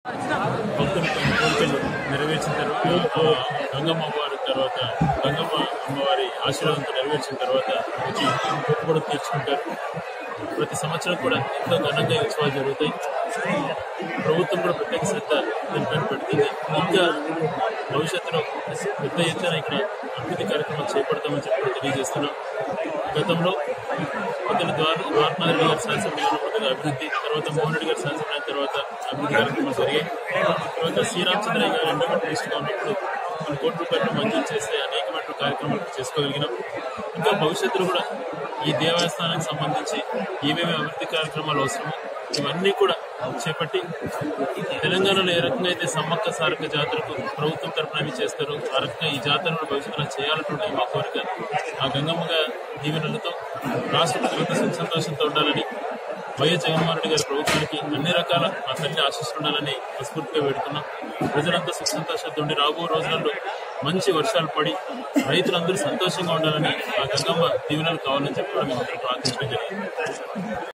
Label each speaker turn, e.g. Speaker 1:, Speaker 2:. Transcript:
Speaker 1: భక్తుల కోరికలు నెరవేర్చిన తర్వాత ఆ గంగమ్మ వారి తర్వాత గంగమ్మ అమ్మవారి ఆశీర్వాదంతో నెరవేర్చిన తర్వాత వచ్చి మొక్కుబడి తీర్చుకుంటారు ప్రతి సంవత్సరం కూడా ఎంతో ఘనంగా ఈ ఉత్సవాలు జరుగుతాయి ప్రభుత్వం కూడా ప్రత్యేక శ్రద్ధ దీనిపైన పెడుతుంది ఇంకా భవిష్యత్తులో పెద్ద ఎత్తున ఇక్కడ అభివృద్ధి కార్యక్రమాలు చేపడతామని చెప్పి కూడా తెలియజేస్తున్నాం గతంలో పెద్దల ద్వారా మహాత్మాగాంధీ గారి శాసనసభలో కొద్దిగా అభివృద్ధి తర్వాత మోహన్ రెడ్డి గారి శాసనం తర్వాత అభివృద్ధి కార్యక్రమాలు జరిగాయి తర్వాత శ్రీరామచంద్రయ్య గారు ఎండోమెంట్ మినిస్టర్గా ఉన్నప్పుడు కొన్ని కోట్ల రూపాయలు మంజూరు చేస్తే అనేకమైన కార్యక్రమాలు చేసుకోగలిగినాం ఇంకా భవిష్యత్తులో కూడా ఈ దేవస్థానానికి సంబంధించి ఏమేమి అభివృద్ధి కార్యక్రమాలు అవసరమో ఇవన్నీ కూడా చేపట్టి తెలంగాణలో ఏ రకంగా అయితే సమ్మక్క సారక్క జాతరకు ప్రభుత్వం తరఫున అవి చేస్తారో ఆ రకంగా ఈ జాతరను భవిష్యత్తులో చేయాలన్నటువంటి మా కోరిక ఆ గంగమ్మగా దీవెనలతో రాష్ట్ర ప్రజలతో సుఖ సంతోషంతో ఉండాలని వైఎస్ జగన్మోహన్ రెడ్డి గారి ప్రభుత్వానికి అన్ని రకాల ఆ తల్లి ఆశిస్తులు ఉండాలని మనస్ఫూర్తిగా పెడుతున్నాం ప్రజలంతా సుఖ సంతోషంతో ఉండి రాబో రోజులలో మంచి వర్షాలు పడి రైతులందరూ సంతోషంగా ఉండాలని ఆ గంగమ్మ దీవెనలు కావాలని చెప్పి కూడా మేము అందరూ ప్రార్థించడం జరిగింది